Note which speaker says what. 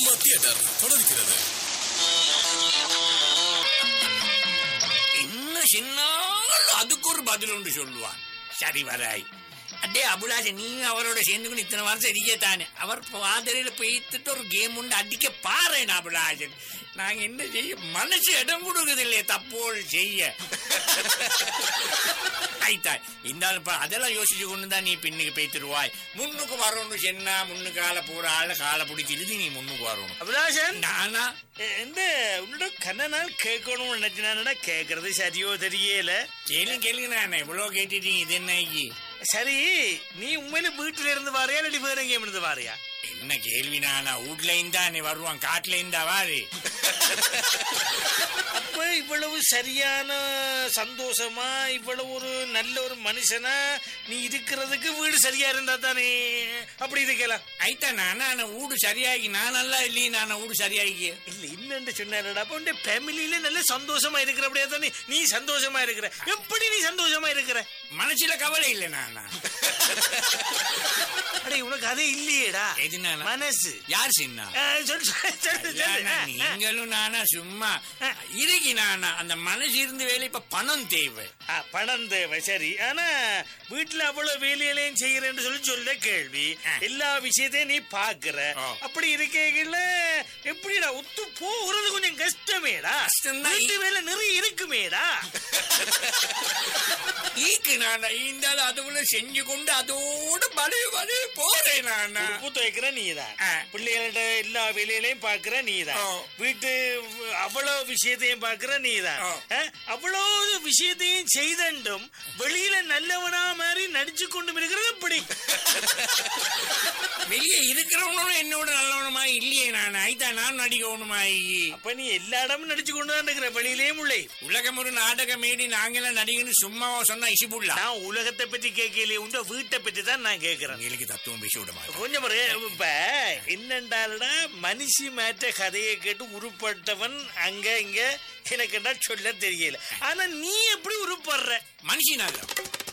Speaker 1: Cinema theatre தொடர்கிறது
Speaker 2: என்ன சின்ன அதுக்கு ஒரு பதில் ஒன்று சொல்லுவான் சரி வராய் அடே அபுலாஜ் நீ அவரோட சேர்ந்துக்கணும் இத்தனை வருஷம் இருக்கத்தானே அவர் பாதிரையில போயிட்டு ஒரு கேம் உண்டு அடிக்க பாறேன் அபுலாஜன் நாங்க என்ன செய்ய மனசு இடம் கொடுக்குது இல்லையே தப்போல் செய்ய ஆயிட்டா இருந்தாலும் பா- அதெல்லாம் யோசிச்சு கொண்டு தான் நீ பின்னுக்கு பேத்துருவாய் முன்னுக்கு வரணும் சென்னா முன்னுக்கு ஆள போற ஆள காலை பிடிச்சி இழுதி நீ முன்னுக்கு வரணும்
Speaker 3: அபிலாஷன்
Speaker 2: நானா
Speaker 3: இந்த உன்னோட கண்ண நாள் கேட்கணும்னு நினைச்சினா கேக்குறது சரியோ தெரியல
Speaker 2: கேளுங்க கேளுங்க நான் எவ்வளவு கேட்டுட்டீங்க இது என்ன ஆகி?
Speaker 3: சரி நீ உண்மையில வீட்டுல இருந்து வாரியா இல்லாட்டி வேற எங்கேயும் இருந்து வாரியா
Speaker 2: என்ன கேள்வி நானா வீட்ல இருந்தா நீ வருவான் காட்டுல இருந்தா வாரு
Speaker 3: அப்ப இவ்வளவு சரியான சந்தோஷமா இவ்வளவு ஒரு நல்ல ஒரு மனுஷனா நீ இருக்கிறதுக்கு வீடு சரியா இருந்தா தானே அப்படி இருக்கலாம்
Speaker 2: ஐட்டா நானா நான் வீடு சரியாகி நான் நல்லா இல்லையே நான் வீடு சரியாகி
Speaker 3: இல்ல இன்னும் சொன்னாருடா அப்ப உன் ஃபேமிலியில நல்ல சந்தோஷமா இருக்கிற அப்படியே தானே நீ சந்தோஷமா இருக்கிற எப்படி நீ சந்தோஷமா இருக்கிற
Speaker 2: மனசுல கவலை இல்லை நானா
Speaker 3: அடே உனக்கு அதே இல்லையேடா
Speaker 2: எது நானா
Speaker 3: மனசு
Speaker 2: யார் சின்ன
Speaker 3: ஆ, சொல்லு, சொல்லு, சொல்லு, சொல்லு. ஆ, ஆ.
Speaker 2: நீங்களும் நானா சும்மா இருக்கு நானா அந்த மனசு இருந்து வேலை இப்ப பணம் தேவை
Speaker 3: ஆ, பணம் தேவை சரி ஆனா வீட்டுல அவ்வளவு வேலைகளையும் செய்யறேன்னு சொல்லி சொல்ல கேள்வி
Speaker 2: ஆ.
Speaker 3: எல்லா விஷயத்தையும் நீ பாக்குற
Speaker 2: ஆ.
Speaker 3: அப்படி இருக்கையில எப்படிடா ஒத்து போகிறது கொஞ்சம் கஷ்டமேடா
Speaker 2: கஷ்டம்தான்.
Speaker 3: வீட்டு வேலை நிறைய இருக்குமேடா
Speaker 2: ஈக்கு நானா இருந்தாலும் அதுக்குள்ள செஞ்சு கொண்டு அதோட பழைய பழைய போறேன் நானா
Speaker 3: உப்பு துவைக்கிற நீதான்
Speaker 2: ஆ.
Speaker 3: பிள்ளைகளோட எல்லா வேலையிலையும் பாக்குற நீதான்
Speaker 2: ஆ.
Speaker 3: வீட்டு அவ்வளவு விஷயத்தையும் பாக்குற நீதான்
Speaker 2: ஆ.
Speaker 3: ஆ? அவ்வளவு விஷயத்தையும் செய்தண்டும் வெளியில நல்லவனா மாதிரி நடிச்சு கொண்டு இருக்கிறது எப்படி
Speaker 2: வெளியே இருக்கிறவனும் என்னோட நல்லவனுமா இல்லையே நான் ஐத்தா நான் நடிக்கணுமாயி
Speaker 3: அப்ப நீ எல்லா இடமும் நடிச்சு கொண்டு தான் இருக்கிற வெளியிலேயும் உள்ளே
Speaker 2: உலகம் ஒரு நாடக மேடி நாங்களாம் நடிகன்னு சும்மாவா சொன்னா இசிபுல்லா
Speaker 3: நான் உலகத்தை பத்தி கேட்கலையே உண்ட வீட்டை பத்தி தான் நான் கேட்கிறேன்
Speaker 2: உங்களுக்கு தத்துவம் பேச விட மாட்டேன்
Speaker 3: கொஞ்சம் பாரு, இப்ப என்னண்டாலடா மனுஷி மாற்ற கதையை கேட்டு உருப்பட்டவன் அங்க இங்க எனக்கு என்ன சொல்ல தெரியல ஆனா நீ எப்படி உருப்படுற
Speaker 2: மனுஷனாக